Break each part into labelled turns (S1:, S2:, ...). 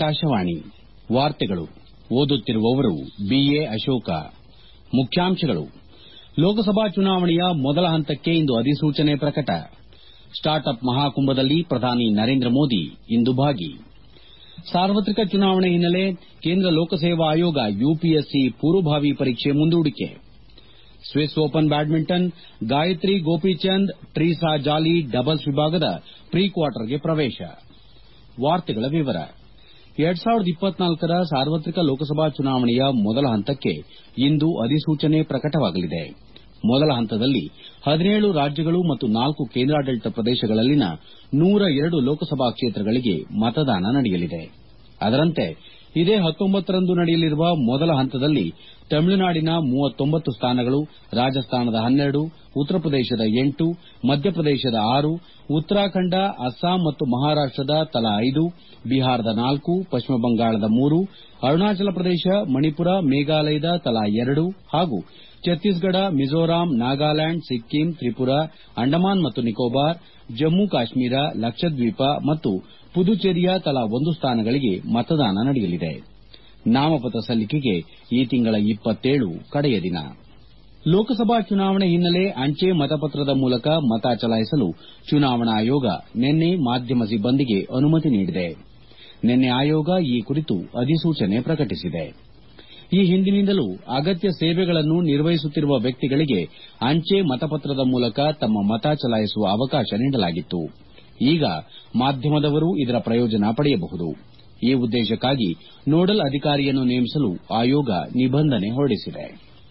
S1: ಆಕಾಶವಾಣಿ ವಾರ್ತೆಗಳು ಓದುತ್ತಿರುವವರು ಬಿಎ ಅಶೋಕ ಮುಖ್ಯಾಂಶಗಳು ಲೋಕಸಭಾ ಚುನಾವಣೆಯ ಮೊದಲ ಹಂತಕ್ಕೆ ಇಂದು ಅಧಿಸೂಚನೆ ಪ್ರಕಟ ಸ್ಟಾರ್ಟ್ಅಪ್ ಮಹಾಕುಂಭದಲ್ಲಿ ಪ್ರಧಾನಿ ನರೇಂದ್ರ ಮೋದಿ ಇಂದು ಭಾಗಿ ಸಾರ್ವತ್ರಿಕ ಚುನಾವಣೆ ಹಿನ್ನೆಲೆ ಕೇಂದ್ರ ಲೋಕಸೇವಾ ಆಯೋಗ ಯುಪಿಎಸ್ಸಿ ಪೂರ್ವಭಾವಿ ಪರೀಕ್ಷೆ ಮುಂದೂಡಿಕೆ Swiss open badminton Gayatri Gopichand Treesa Jolly doubles ವಿಭಾಗದ ಪ್ರೀ ಕ್ವಾರ್ಟರ್ಗೆ ಪ್ರವೇಶ ರ ಸಾರ್ವತ್ರಿಕ ಲೋಕಸಭಾ ಚುನಾವಣೆಯ ಮೊದಲ ಹಂತಕ್ಕೆ ಇಂದು ಅಧಿಸೂಚನೆ ಪ್ರಕಟವಾಗಲಿದೆ ಮೊದಲ ಹಂತದಲ್ಲಿ ಹದಿನೇಳು ರಾಜ್ಯಗಳು ಮತ್ತು ನಾಲ್ಕು ಕೇಂದ್ರಾಡಳಿತ ಪ್ರದೇಶಗಳಲ್ಲಿನ ನೂರ ಎರಡು ಲೋಕಸಭಾ ಕ್ಷೇತ್ರಗಳಿಗೆ ಮತದಾನ ನಡೆಯಲಿದೆ ಅದರಂತೆ ಇದೇ ಹತ್ತೊಂಬತ್ತರಂದು ನಡೆಯಲಿರುವ ಮೊದಲ ಹಂತದಲ್ಲಿ ತಮಿಳುನಾಡಿನ ಮೂವತ್ತೊಂಬತ್ತು ಸ್ಥಾನಗಳು ರಾಜಸ್ಥಾನದ ಹನ್ನೆರಡು ಉತ್ತರ ಪ್ರದೇಶದ ಎಂಟು ಮಧ್ಯಪ್ರದೇಶದ ಆರು ಉತ್ತರಾಖಂಡ ಅಸ್ಸಾಂ ಮತ್ತು ಮಹಾರಾಷ್ಟದ ತಲಾ ಐದು ಬಿಹಾರದ ನಾಲ್ಕು ಪಶ್ಚಿಮ ಬಂಗಾಳದ ಮೂರು ಅರುಣಾಚಲ ಪ್ರದೇಶ ಮಣಿಪುರ ಮೇಘಾಲಯದ ತಲಾ ಎರಡು ಹಾಗೂ ಛತ್ತೀಸ್ಗಢ ಮಿಜೋರಾಂ ನಾಗಾಲ್ಯಾಂಡ್ ಸಿಕ್ಕಿಂ ತ್ರಿಪುರಾ ಅಂಡಮಾನ್ ಮತ್ತು ನಿಕೋಬಾರ್ ಜಮ್ಮು ಕಾಶ್ಮೀರ ಲಕ್ಷದ್ವೀಪ ಮತ್ತು ಪುದುಚೇರಿಯ ತಲಾ ಒಂದು ಸ್ಥಾನಗಳಿಗೆ ಮತದಾನ ನಡೆಯಲಿದೆ ನಾಮಪತ್ರ ಸಲ್ಲಿಕೆಗೆ ಈ ತಿಂಗಳ ಕಡೆಯ ದಿನ ಲೋಕಸಭಾ ಚುನಾವಣೆ ಹಿನ್ನೆಲೆ ಅಂಚೆ ಮತಪತ್ರದ ಮೂಲಕ ಮತ ಚಲಾಯಿಸಲು ಚುನಾವಣಾ ಆಯೋಗ ನಿನ್ನೆ ಮಾಧ್ಯಮ ಸಿಬ್ಬಂದಿಗೆ ಅನುಮತಿ ನೀಡಿದೆ ನಿನ್ನೆ ಆಯೋಗ ಈ ಕುರಿತು ಅಧಿಸೂಚನೆ ಪ್ರಕಟಿಸಿದೆ ಈ ಹಿಂದಿನಿಂದಲೂ ಅಗತ್ಯ ಸೇವೆಗಳನ್ನು ನಿರ್ವಹಿಸುತ್ತಿರುವ ವ್ಯಕ್ತಿಗಳಿಗೆ ಅಂಚೆ ಮತಪತ್ರದ ಮೂಲಕ ತಮ್ಮ ಮತ ಚಲಾಯಿಸುವ ಅವಕಾಶ ನೀಡಲಾಗಿತ್ತು ಈಗ ಮಾಧ್ಯಮದವರು ಇದರ ಪ್ರಯೋಜನ ಪಡೆಯಬಹುದು ಈ ಉದ್ದೇಶಕ್ಕಾಗಿ ನೋಡಲ್ ಅಧಿಕಾರಿಯನ್ನು ನೇಮಿಸಲು ಆಯೋಗ ನಿಬಂಧನೆ ಹೊರಡಿಸಿದೆ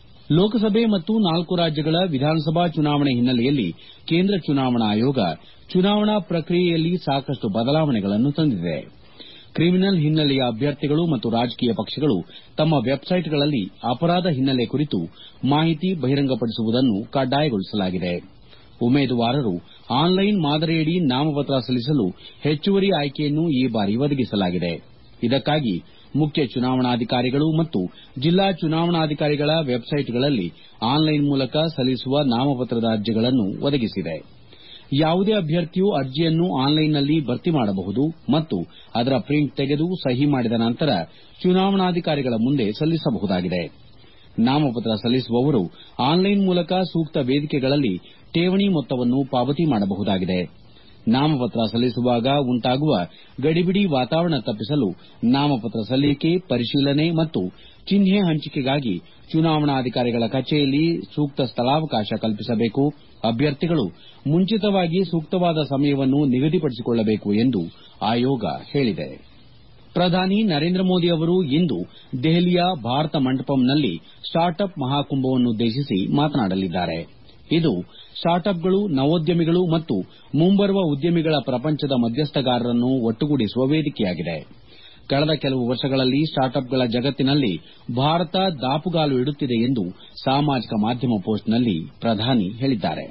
S1: ಲೋಕಸಭೆ ಮತ್ತು ನಾಲ್ಕು ರಾಜ್ಯಗಳ ವಿಧಾನಸಭಾ ಚುನಾವಣೆ ಹಿನ್ನೆಲೆಯಲ್ಲಿ ಕೇಂದ್ರ ಚುನಾವಣಾ ಆಯೋಗ ಚುನಾವಣಾ ಪ್ರಕ್ರಿಯೆಯಲ್ಲಿ ಸಾಕಷ್ಟು ಬದಲಾವಣೆಗಳನ್ನು ತಂದಿದೆ ಕ್ರಿಮಿನಲ್ ಹಿನ್ನೆಲೆಯ ಅಭ್ಯರ್ಥಿಗಳು ಮತ್ತು ರಾಜಕೀಯ ಪಕ್ಷಗಳು ತಮ್ಮ ವೆಬ್ಸೈಟ್ಗಳಲ್ಲಿ ಅಪರಾಧ ಹಿನ್ನೆಲೆ ಕುರಿತು ಮಾಹಿತಿ ಬಹಿರಂಗಪಡಿಸುವುದನ್ನು ಕಡ್ಡಾಯಗೊಳಿಸಲಾಗಿದೆ ಉಮೇದುವಾರರು ಆನ್ಲೈನ್ ಮಾದರಿಯಡಿ ನಾಮಪತ್ರ ಸಲ್ಲಿಸಲು ಹೆಚ್ಚುವರಿ ಆಯ್ಕೆಯನ್ನು ಈ ಬಾರಿ ಒದಗಿಸಲಾಗಿದೆ ಇದಕ್ಕಾಗಿ ಮುಖ್ಯ ಚುನಾವಣಾಧಿಕಾರಿಗಳು ಮತ್ತು ಜಿಲ್ಲಾ ಚುನಾವಣಾಧಿಕಾರಿಗಳ ವೆಬ್ಸೈಟ್ಗಳಲ್ಲಿ ಆನ್ಲೈನ್ ಮೂಲಕ ಸಲ್ಲಿಸುವ ನಾಮಪತ್ರದ ಅರ್ಜಿಗಳನ್ನು ಒದಗಿಸಿದೆ ಯಾವುದೇ ಅಭ್ಯರ್ಥಿಯು ಅರ್ಜಿಯನ್ನು ಆನ್ಲೈನ್ನಲ್ಲಿ ಭರ್ತಿ ಮಾಡಬಹುದು ಮತ್ತು ಅದರ ಪ್ರಿಂಟ್ ತೆಗೆದು ಸಹಿ ಮಾಡಿದ ನಂತರ ಚುನಾವಣಾಧಿಕಾರಿಗಳ ಮುಂದೆ ಸಲ್ಲಿಸಬಹುದಾಗಿದೆ ನಾಮಪತ್ರ ಸಲ್ಲಿಸುವವರು ಆನ್ಲೈನ್ ಮೂಲಕ ಸೂಕ್ತ ವೇದಿಕೆಗಳಲ್ಲಿ ಠೇವಣಿ ಮೊತ್ತವನ್ನು ಪಾವತಿ ಮಾಡಬಹುದಾಗಿದೆ ನಾಮಪತ್ರ ಸಲ್ಲಿಸುವಾಗ ಉಂಟಾಗುವ ಗಡಿಬಿಡಿ ವಾತಾವರಣ ತಪ್ಪಿಸಲು ನಾಮಪತ್ರ ಸಲ್ಲಿಕೆ ಪರಿಶೀಲನೆ ಮತ್ತು ಚಿಹ್ನೆ ಹಂಚಿಕೆಗಾಗಿ ಚುನಾವಣಾಧಿಕಾರಿಗಳ ಕಚೇರಿಯಲ್ಲಿ ಸೂಕ್ತ ಸ್ಥಳಾವಕಾಶ ಕಲ್ಪಿಸಬೇಕು ಅಭ್ಯರ್ಥಿಗಳು ಮುಂಚಿತವಾಗಿ ಸೂಕ್ತವಾದ ಸಮಯವನ್ನು ನಿಗದಿಪಡಿಸಿಕೊಳ್ಳಬೇಕು ಎಂದು ಆಯೋಗ ಹೇಳಿದೆ ಪ್ರಧಾನಿ ನರೇಂದ್ರ ಮೋದಿ ಅವರು ಇಂದು ದೆಹಲಿಯ ಭಾರತ ಮಂಟಪಂನಲ್ಲಿ ಸ್ಟಾರ್ಟ್ಅಪ್ ಮಹಾಕುಂಭವನ್ನುದ್ದೇಶಿಸಿ ಮಾತನಾಡಲಿದ್ದಾರೆ ಇದು ಸ್ಟಾರ್ಟ್ಅಪ್ಗಳು ನವೋದ್ಯಮಿಗಳು ಮತ್ತು ಮುಂಬರುವ ಉದ್ಯಮಿಗಳ ಪ್ರಪಂಚದ ಮಧ್ಯಸ್ಥಗಾರರನ್ನು ಒಟ್ಟುಗೂಡಿಸುವ ವೇದಿಕೆಯಾಗಿದೆ ಕಳೆದ ಕೆಲವು ವರ್ಷಗಳಲ್ಲಿ ಸ್ಟಾರ್ಟ್ಅಪ್ಗಳ ಜಗತ್ತಿನಲ್ಲಿ ಭಾರತ ದಾಪುಗಾಲು ಇಡುತ್ತಿದೆ ಎಂದು ಸಾಮಾಜಿಕ ಮಾಧ್ಯಮ ಪೋಸ್ಟ್ನಲ್ಲಿ ಪ್ರಧಾನಿ ಹೇಳಿದ್ದಾರೆ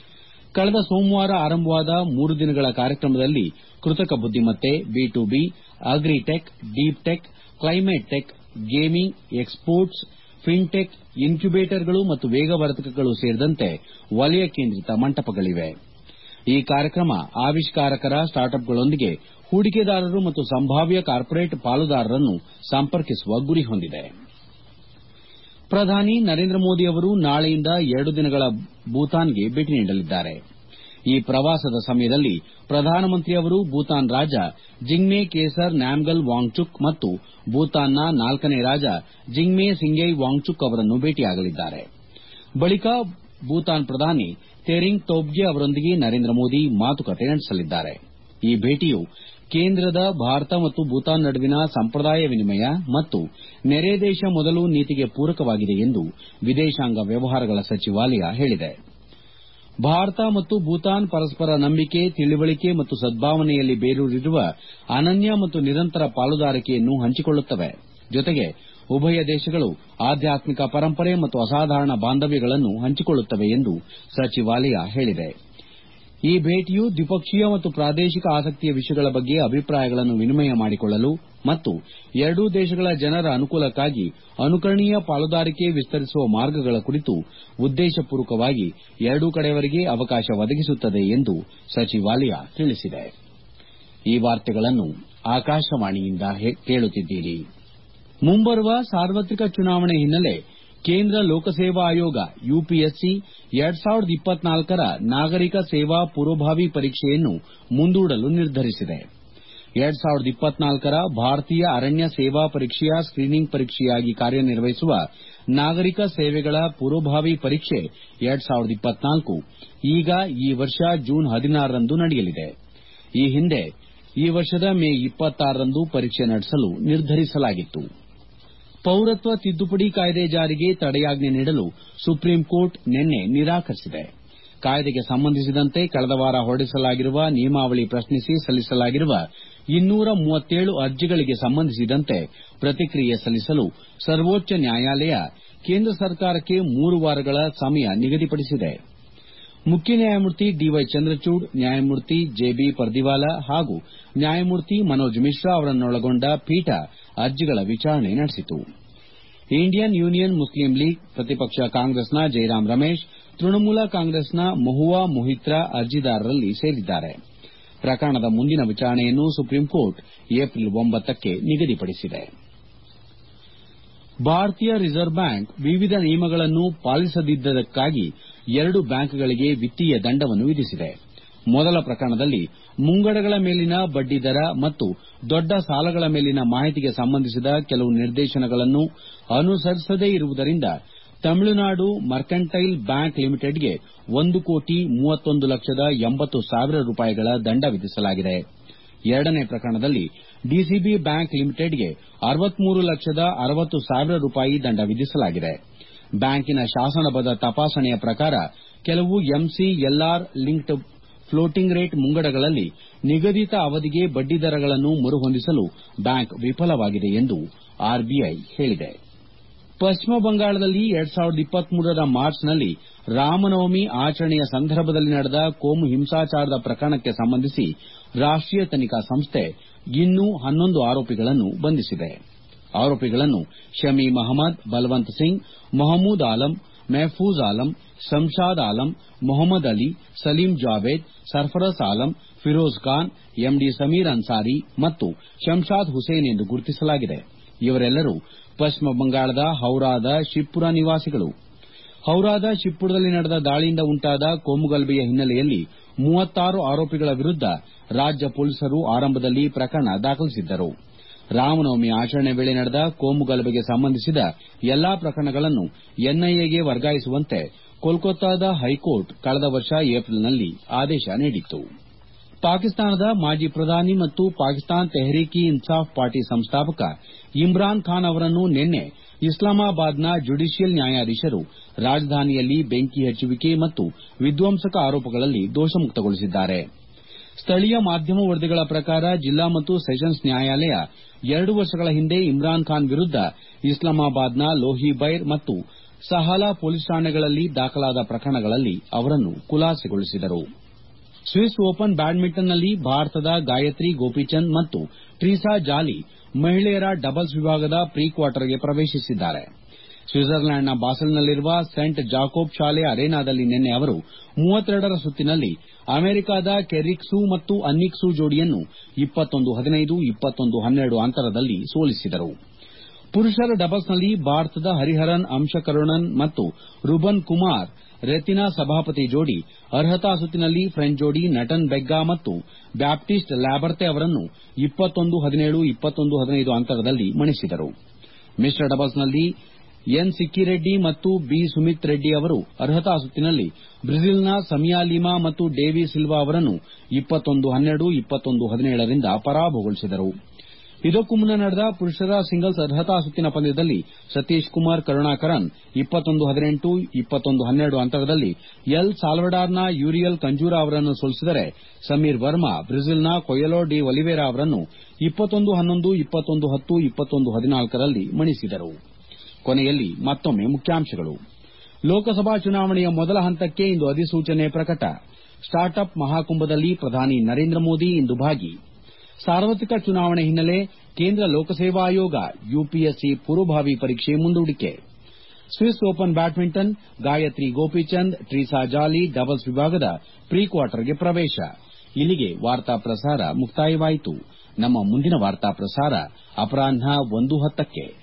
S1: ಕಳೆದ ಸೋಮವಾರ ಆರಂಭವಾದ ಮೂರು ದಿನಗಳ ಕಾರ್ಯಕ್ರಮದಲ್ಲಿ ಕೃತಕ ಬುದ್ದಿಮತ್ತೆ B to B agri tech deep tech climate tech gaming exports fintech ಇನ್ಕ್ಯುಬೇಟರ್ಗಳು ಮತ್ತು ವೇಗವರ್ಧಕಗಳು ಸೇರಿದಂತೆ ವಲಯ ಕೇಂದ್ರಿತ ಮಂಟಪಗಳಿವೆ ಈ ಕಾರ್ಯಕ್ರಮ ಆವಿಷ್ಕಾರಕರ ಸ್ಟಾರ್ಟ್ಅಪ್ಗಳೊಂದಿಗೆ ಹೂಡಿಕೆದಾರರು ಮತ್ತು ಸಂಭಾವ್ಯ ಕಾರ್ಪೊರೇಟ್ ಪಾಲುದಾರರನ್ನು ಸಂಪರ್ಕಿಸುವ ಗುರಿ ಹೊಂದಿದೆ ಪ್ರಧಾನಿ ನರೇಂದ್ರ ಮೋದಿ ಅವರು ನಾಳೆಯಿಂದ ಎರಡು ದಿನಗಳ ಭೂತಾನ್ಗೆ ಭೇಟಿ ನೀಡಲಿದ್ದಾರೆ ಈ ಪ್ರವಾಸದ ಸಮಯದಲ್ಲಿ ಪ್ರಧಾನಮಂತ್ರಿ ಅವರು ಭೂತಾನ್ ರಾಜ ಜಿಗ್ಮೆ ಖೇಸರ್ ನ್ಯಾಮ್ಗಲ್ ವಾಂಗ್ಚುಕ್ ಮತ್ತು ಭೂತಾನ್ನ ನಾಲ್ಕನೇ ರಾಜ ಜಿಗ್ಮೆ ಸಿಂಗೈ ವಾಂಗ್ಚುಕ್ ಅವರನ್ನು ಭೇಟಿಯಾಗಲಿದ್ದಾರೆ ಬಳಿಕ ಭೂತಾನ್ ಪ್ರಧಾನಿ ತೆರಿಂಗ್ ತೊಬ್ಗೆ ಅವರೊಂದಿಗೆ ನರೇಂದ್ರ ಮೋದಿ ಮಾತುಕತೆ ನಡೆಸಲಿದ್ದಾರೆ ಈ ಭೇಟಿಯು ಕೇಂದ್ರದ ಭಾರತ ಮತ್ತು ಭೂತಾನ್ ನಡುವಿನ ಸಂಪ್ರದಾಯ ವಿನಿಮಯ ಮತ್ತು ನೆರೆ ದೇಶ ಮೊದಲು ನೀತಿಗೆ ಪೂರಕವಾಗಿದೆ ಎಂದು ವಿದೇಶಾಂಗ ವ್ಯವಹಾರಗಳ ಸಚಿವಾಲಯ ಹೇಳಿದೆ ಭಾರತ ಮತ್ತು ಭೂತಾನ್ ಪರಸ್ಪರ ನಂಬಿಕೆ ತಿಳಿವಳಿಕೆ ಮತ್ತು ಸದ್ಭಾವನೆಯಲ್ಲಿ ಬೇರೂರಿರುವ ಅನನ್ಯ ಮತ್ತು ನಿರಂತರ ಪಾಲುದಾರಿಕೆಯನ್ನು ಹಂಚಿಕೊಳ್ಳುತ್ತವೆ ಜೊತೆಗೆ ಉಭಯ ದೇಶಗಳು ಆಧ್ಯಾತ್ಮಿಕ ಪರಂಪರೆ ಮತ್ತು ಅಸಾಧಾರಣ ಬಾಂಧವ್ಯಗಳನ್ನು ಹಂಚಿಕೊಳ್ಳುತ್ತವೆ ಎಂದು ಸಚಿವಾಲಯ ಹೇಳಿದೆ ಈ ಭೇಟಿಯು ದ್ವಿಪಕ್ಷೀಯ ಮತ್ತು ಪ್ರಾದೇಶಿಕ ಆಸಕ್ತಿಯ ವಿಷಯಗಳ ಬಗ್ಗೆ ಅಭಿಪ್ರಾಯಗಳನ್ನು ವಿನಿಮಯ ಮಾಡಿಕೊಳ್ಳಲು ಮತ್ತು ಎರಡೂ ದೇಶಗಳ ಜನರ ಅನುಕೂಲಕ್ಕಾಗಿ ಅನುಕರಣೀಯ ಪಾಲುದಾರಿಕೆ ವಿಸ್ತರಿಸುವ ಮಾರ್ಗಗಳ ಕುರಿತು ಉದ್ದೇಶಪೂರ್ವಕವಾಗಿ ಎರಡೂ ಕಡೆಯವರಿಗೆ ಅವಕಾಶ ಒದಗಿಸುತ್ತದೆ ಎಂದು ಸಚಿವಾಲಯ ತಿಳಿಸಿದೆ ಆಕಾಶವಾಣಿಯಿಂದ ಕೇಳುತ್ತಿದ್ದೀರಿ ಮುಂಬರುವ ಸಾರ್ವತ್ರಿಕ ಚುನಾವಣೆ ಹಿನ್ನೆಲೆ ಕೇಂದ್ರ ಲೋಕಸೇವಾ ಆಯೋಗ ಯುಪಿಎಸ್ಸಿ ರ ನಾಗರಿಕ ಸೇವಾ ಪೂರ್ವಭಾವಿ ಪರೀಕ್ಷೆಯನ್ನು ಮುಂದೂಡಲು ನಿರ್ಧರಿಸಿದೆ ರ ಭಾರತೀಯ ಅರಣ್ಯ ಸೇವಾ ಪರೀಕ್ಷೆಯ ಸ್ಕ್ರೀನಿಂಗ್ ಪರೀಕ್ಷೆಯಾಗಿ ಕಾರ್ಯನಿರ್ವಹಿಸುವ ನಾಗರಿಕ ಸೇವೆಗಳ ಪೂರ್ವಭಾವಿ ಪರೀಕ್ಷೆ ಈಗ ಈ ವರ್ಷ ಜೂನ್ ಹದಿನಾರರಂದು ನಡೆಯಲಿದೆ ಈ ಹಿಂದೆ ಈ ವರ್ಷದ ಮೇ ರಂದು ಪರೀಕ್ಷೆ ನಡೆಸಲು ನಿರ್ಧರಿಸಲಾಗಿತ್ತು ಪೌರತ್ವ ತಿದ್ದುಪಡಿ ಕಾಯ್ದೆ ಜಾರಿಗೆ ತಡೆಯಾಜ್ಞೆ ನೀಡಲು ಸುಪ್ರೀಂಕೋರ್ಟ್ ನಿನ್ನೆ ನಿರಾಕರಿಸಿದೆ ಕಾಯ್ದೆಗೆ ಸಂಬಂಧಿಸಿದಂತೆ ಕಳೆದ ವಾರ ಹೊರಡಿಸಲಾಗಿರುವ ನಿಯಮಾವಳಿ ಪ್ರಶ್ನಿಸಿ ಸಲ್ಲಿಸಲಾಗಿರುವ ಇನ್ನೂರ ಮೂವತ್ತೇಳು ಅರ್ಜಿಗಳಿಗೆ ಸಂಬಂಧಿಸಿದಂತೆ ಪ್ರತಿಕ್ರಿಯೆ ಸಲ್ಲಿಸಲು ಸರ್ವೋಚ್ಚ ನ್ಯಾಯಾಲಯ ಕೇಂದ್ರ ಸರ್ಕಾರಕ್ಕೆ ಮೂರು ವಾರಗಳ ಸಮಯ ನಿಗದಿಪಡಿಸಿದೆ ಮುಖ್ಯ ನ್ಯಾಯಮೂರ್ತಿ ಡಿವೈ ಚಂದ್ರಚೂಡ್ ನ್ಯಾಯಮೂರ್ತಿ ಜೆಬಿ ಪರ್ದಿವಾಲಾ ಹಾಗೂ ನ್ಯಾಯಮೂರ್ತಿ ಮನೋಜ್ ಮಿಶ್ರಾ ಅವರನ್ನೊಳಗೊಂಡ ಪೀಠ ಅರ್ಜಿಗಳ ವಿಚಾರಣೆ ನಡೆಸಿತು ಇಂಡಿಯನ್ ಯೂನಿಯನ್ ಮುಸ್ಲಿಂ ಲೀಗ್ ಪ್ರತಿಪಕ್ಷ ಕಾಂಗ್ರೆಸ್ನ ಜೈರಾಂ ರಮೇಶ್ ತೃಣಮೂಲ ಕಾಂಗ್ರೆಸ್ನ ಮಹುವಾ ಮೊಹಿತ್ರಾ ಅರ್ಜಿದಾರರಲ್ಲಿ ಸೇರಿದ್ದಾರೆ ಪ್ರಕರಣದ ಮುಂದಿನ ವಿಚಾರಣೆಯನ್ನು ಸುಪ್ರೀಂಕೋರ್ಟ್ ಏಪ್ರಿಲ್ ಕ್ಕೆ ನಿಗದಿಪಡಿಸಿದೆ ಭಾರತೀಯ ರಿಸರ್ವ್ ಬ್ಯಾಂಕ್ ವಿವಿಧ ನಿಯಮಗಳನ್ನು ಪಾಲಿಸದಿದ್ದಕ್ಕಾಗಿ ಎರಡು ಬ್ಯಾಂಕ್ಗಳಿಗೆ ವಿತ್ತೀಯ ದಂಡವನ್ನು ವಿಧಿಸಿದೆ ಮೊದಲ ಪ್ರಕರಣದಲ್ಲಿ ಮುಂಗಡಗಳ ಮೇಲಿನ ಬಡ್ಡಿ ದರ ಮತ್ತು ದೊಡ್ಡ ಸಾಲಗಳ ಮೇಲಿನ ಮಾಹಿತಿಗೆ ಸಂಬಂಧಿಸಿದ ಕೆಲವು ನಿರ್ದೇಶನಗಳನ್ನು ಅನುಸರಿಸದೇ ಇರುವುದರಿಂದ ತಮಿಳುನಾಡು ಮರ್ಕೆಂಟೈಲ್ ಬ್ಯಾಂಕ್ ಲಿಮಿಟೆಡ್ಗೆ ಒಂದು ಕೋಟಿ ಮೂವತ್ತೊಂದು ಲಕ್ಷದ ಎಂಬತ್ತು ಸಾವಿರ ರೂಪಾಯಿಗಳ ದಂಡ ವಿಧಿಸಲಾಗಿದೆ ಎರಡನೇ ಪ್ರಕರಣದಲ್ಲಿ ಡಿಸಿಬಿ ಬ್ಯಾಂಕ್ ಲಿಮಿಟೆಡ್ಗೆ ಅರವತ್ಮೂರು ಲಕ್ಷದ ಅರವತ್ತು ಸಾವಿರ ರೂಪಾಯಿ ದಂಡ ವಿಧಿಸಲಾಗಿದೆ ಬ್ಯಾಂಕಿನ ಶಾಸನಬದ್ದ ತಪಾಸಣೆಯ ಪ್ರಕಾರ ಕೆಲವು ಎಂಸಿಎಲ್ಆರ್ ಲಿಂಕ್ಡ್ ಫ್ಲೋಟಿಂಗ್ ರೇಟ್ ಮುಂಗಡಗಳಲ್ಲಿ ನಿಗದಿತ ಅವಧಿಗೆ ಬಡ್ಡಿ ದರಗಳನ್ನು ಮರುಹೊಂದಿಸಲು ಬ್ಯಾಂಕ್ ವಿಫಲವಾಗಿದೆ ಎಂದು ಆರ್ಬಿಐ ಹೇಳಿದೆ ಪಶ್ಚಿಮ ಬಂಗಾಳದಲ್ಲಿ ರ ಮಾರ್ಚ್ನಲ್ಲಿ ರಾಮನವಮಿ ಆಚರಣೆಯ ಸಂದರ್ಭದಲ್ಲಿ ನಡೆದ ಕೋಮು ಹಿಂಸಾಚಾರದ ಪ್ರಕರಣಕ್ಕೆ ಸಂಬಂಧಿಸಿ ರಾಷ್ಟೀಯ ತನಿಖಾ ಸಂಸ್ಥೆ ಇನ್ನೂ ಹನ್ನೊಂದು ಆರೋಪಿಗಳನ್ನು ಬಂಧಿಸಿದೆ ಆರೋಪಿಗಳನ್ನು ಶಮೀಮ್ ಅಹಮದ್ ಬಲ್ವಂತ್ ಸಿಂಗ್ ಮೊಹಮೂದ್ ಆಲಂ ಮೆಹಫೂಜ್ ಆಲಂ ಶಂಷಾದ್ ಆಲಂ ಮೊಹಮ್ಮದ್ ಅಲಿ ಸಲೀಂ ಜಾವೇದ್ ಸರ್ಫರಸ್ ಆಲಂ ಫಿರೋಜ್ ಖಾನ್ ಎಂಡಿ ಸಮೀರ್ ಅನ್ಸಾರಿ ಮತ್ತು ಶಂಷಾದ್ ಹುಸೇನ್ ಎಂದು ಗುರುತಿಸಲಾಗಿದೆ ಇವರೆಲ್ಲರೂ ಪಶ್ಚಿಮ ಬಂಗಾಳದ ಹೌರಾದ ಶಿವ್ಪುರ ನಿವಾಸಿಗಳು ಹೌರಾದ ಶಿವ್ಪುರದಲ್ಲಿ ನಡೆದ ದಾಳಿಯಿಂದ ಉಂಟಾದ ಕೋಮುಗಲಭೆಯ ಹಿನ್ನೆಲೆಯಲ್ಲಿ ಮೂವತ್ತಾರು ಆರೋಪಿಗಳ ವಿರುದ್ದ ರಾಜ್ಯ ಪೊಲೀಸರು ಆರಂಭದಲ್ಲಿ ಪ್ರಕರಣ ದಾಖಲಿಸಿದ್ದರು ರಾಮನವಮಿ ಆಚರಣೆ ವೇಳೆ ನಡೆದ ಕೋಮುಗಲಭೆಗೆ ಸಂಬಂಧಿಸಿದ ಎಲ್ಲಾ ಪ್ರಕರಣಗಳನ್ನು ಎನ್ಐಎಗೆ ವರ್ಗಾಯಿಸುವಂತೆ ಕೋಲ್ಕತ್ತಾದ ಹೈಕೋರ್ಟ್ ಕಳೆದ ವರ್ಷ ಏಪ್ರಿಲ್ನಲ್ಲಿ ಆದೇಶ ನೀಡಿತ್ತು ಪಾಕಿಸ್ತಾನದ ಮಾಜಿ ಪ್ರಧಾನಿ ಮತ್ತು ಪಾಕಿಸ್ತಾನ್ ತೆಹ್ರೀಕ್ ಇ ಇನ್ಸಾಫ್ ಪಾರ್ಟಿ ಸಂಸ್ಥಾಪಕ ಇಮ್ರಾನ್ ಖಾನ್ ಅವರನ್ನು ನಿನ್ನೆ ಇಸ್ಲಾಮಾಬಾದ್ನ ಜ್ಯುಡಿಷಿಯಲ್ ನ್ಯಾಯಾಧೀಶರು ರಾಜಧಾನಿಯಲ್ಲಿ ಬೆಂಕಿ ಹಚ್ಚುವಿಕೆ ಮತ್ತು ವಿಧ್ವಂಸಕ ಆರೋಪಗಳಲ್ಲಿ ದೋಷಮುಕ್ತಗೊಳಿಸಿದ್ದಾರೆ ಸ್ಥಳೀಯ ಮಾಧ್ಯಮ ವರದಿಗಳ ಪ್ರಕಾರ ಜಿಲ್ಲಾ ಮತ್ತು ಸೆಷನ್ಸ್ ನ್ಯಾಯಾಲಯ ಎರಡು ವರ್ಷಗಳ ಹಿಂದೆ ಇಮ್ರಾನ್ ಖಾನ್ ವಿರುದ್ದ ಇಸ್ಲಾಮಾಬಾದ್ನ ಲೋಹಿಬೈರ್ ಮತ್ತು ಸಹಲಾ ಪೊಲೀಸ್ ಠಾಣೆಗಳಲ್ಲಿ ದಾಖಲಾದ ಪ್ರಕರಣಗಳಲ್ಲಿ ಅವರನ್ನು ಖುಲಾಸೆಗೊಳಿಸಿದರು ಸ್ವಿಸ್ ಓಪನ್ ಬ್ಯಾಡ್ಮಿಂಟನ್ನಲ್ಲಿ ಭಾರತದ ಗಾಯತ್ರಿ ಗೋಪಿಚಂದ್ ಮತ್ತು ಟ್ರೀಸಾ ಜಾಲಿ ಮಹಿಳೆಯರ ಡಬಲ್ಸ್ ವಿಭಾಗದ ಪ್ರೀ ಕ್ವಾರ್ಟರ್ಗೆ ಪ್ರವೇಶಿಸಿದ್ದಾರೆ ಸ್ವಿಟ್ಜರ್ಲ್ಯಾಂಡ್ನ ಬಾಸೆಲ್ನಲ್ಲಿರುವ ಸೆಂಟ್ ಜಾಕೋಬ್ ಶಾಲೆ ಅರೆನಾದಲ್ಲಿ ನಿನ್ನೆ ಅವರು ಮೂವತ್ತೆರಡರ ಸುತ್ತಿನಲ್ಲಿ ಅಮೆರಿಕದ ಕೆರ್ರಿಕ್ ಸೂ ಮತ್ತು ಅನ್ನಿಕ್ ಸೂ ಜೋಡಿಯನ್ನು ಇಪ್ಪತ್ತೊಂದು ಹದಿನೈದು ಇಪ್ಪತ್ತೊಂದು ಹನ್ನೆರಡು ಅಂತರದಲ್ಲಿ ಸೋಲಿಸಿದರು ಪುರುಷರ ಡಬಲ್ಸ್ನಲ್ಲಿ ಭಾರತದ ಹರಿಹರನ್ ಅಂಶಕರುಣನ್ ಮತ್ತು ರುಬನ್ ಕುಮಾರ್ ರೆತಿನಾ ಸಭಾಪತಿ ಜೋಡಿ ಅರ್ಹತಾ ಸುತ್ತಿನಲ್ಲಿ ಫ್ರೆಂಚ್ ಜೋಡಿ ನಟನ್ ಬೆಗ್ಗಾ ಮತ್ತು ಬ್ಯಾಪ್ಟಿಸ್ಟ್ ಲ್ಯಾಬರ್ತೆ ಅವರನ್ನು ಇಪ್ಪತ್ತೊಂದು ಹದಿನೇಳು ಇಪ್ಪತ್ತೊಂದು ಹದಿನೈದು ಅಂತರದಲ್ಲಿ ಮಣಿಸಿದರು ಮಿಶ್ರ ಡಬಲ್ಸ್ನಲ್ಲಿ ಎನ್ ಸಿಕ್ಕಿ ರೆಡ್ಡಿ ಮತ್ತು ಬಿ ಸುಮಿತ್ ರೆಡ್ಡಿ ಅವರು ಅರ್ಹತಾ ಸುತ್ತಿನಲ್ಲಿ ಬ್ರೆಜಿಲ್ನ ಸಮಿಯಾ ಲಿಮಾ ಮತ್ತು ಡೇವಿ ಸಿಲ್ವಾ ಅವರನ್ನು ಇಪ್ಪತ್ತೊಂದು ಹನ್ನೆರಡು ಇಪ್ಪತ್ತೊಂದು ಹದಿನೇಳರಿಂದ ಪರಾಭವಗೊಳಿಸಿದರು ಇದಕ್ಕೂ ಮುನ್ನ ನಡೆದ ಪುರುಷರ ಸಿಂಗಲ್ಸ್ ಅರ್ಹತಾ ಸುತ್ತಿನ ಪಂದ್ಯದಲ್ಲಿ ಸತೀಶ್ ಕುಮಾರ್ ಕರುಣಾಕರನ್ ಇಪ್ಪತ್ತೊಂದು ಹದಿನೆಂಟು ಇಪ್ಪತ್ತೊಂದು ಹನ್ನೆರಡು ಅಂತರದಲ್ಲಿ ಎಲ್ ಸಾಲ್ವಡಾರ್ನ ಯೂರಿಯಲ್ ಕಂಜೂರಾ ಅವರನ್ನು ಸೋಲಿಸಿದರೆ ಸಮೀರ್ ವರ್ಮಾ ಬ್ರೆಜಿಲ್ನ ಕೊಯೆಲೋ ಡಿ ಒಲಿವೇರಾ ಅವರನ್ನು ಇಪ್ಪತ್ತೊಂದು ಹನ್ನೊಂದು ಇಪ್ಪತ್ತೊಂದು ಹತ್ತು ಇಪ್ಪತ್ತೊಂದು ಹದಿನಾಲ್ಕರಲ್ಲಿ ಮಣಿಸಿದರು ಕೊನೆಯಲ್ಲಿ ಮತ್ತೊಮ್ಮೆ ಮುಖ್ಯಾಂಶಗಳು ಲೋಕಸಭಾ ಚುನಾವಣೆಯ ಮೊದಲ ಹಂತಕ್ಕೆ ಇಂದು ಅಧಿಸೂಚನೆ ಪ್ರಕಟ ಸ್ಟಾರ್ಟ್ ಅಪ್ ಮಹಾಕುಂಭದಲ್ಲಿ ಪ್ರಧಾನಿ ನರೇಂದ್ರ ಮೋದಿ ಇಂದು ಭಾಗಿ ಸಾರ್ವತ್ರಿಕ ಚುನಾವಣೆ ಹಿನ್ನೆಲೆ ಕೇಂದ್ರ ಲೋಕಸೇವಾ ಆಯೋಗ ಯುಪಿಎಸ್ಸಿ ಪೂರ್ವಭಾವಿ ಪರೀಕ್ಷೆ ಮುಂದೂಡಿಕೆ Swiss open badminton Gayatri Gopichand Treesa Jolly doubles ವಿಭಾಗದ ಪ್ರೀ ಕ್ವಾರ್ಟರ್ಗೆ ಪ್ರವೇಶ ಇಲ್ಲಿಗೆ ವಾರ್ತಾ ಪ್ರಸಾರ ಮುಕ್ತಾಯವಾಯಿತು ನಮ್ಮ ಮುಂದಿನ ವಾರ್ತಾ ಪ್ರಸಾರ ಅಪರಾಹ್ನ ಒಂದು ಹತ್ತಕ್ಕೆ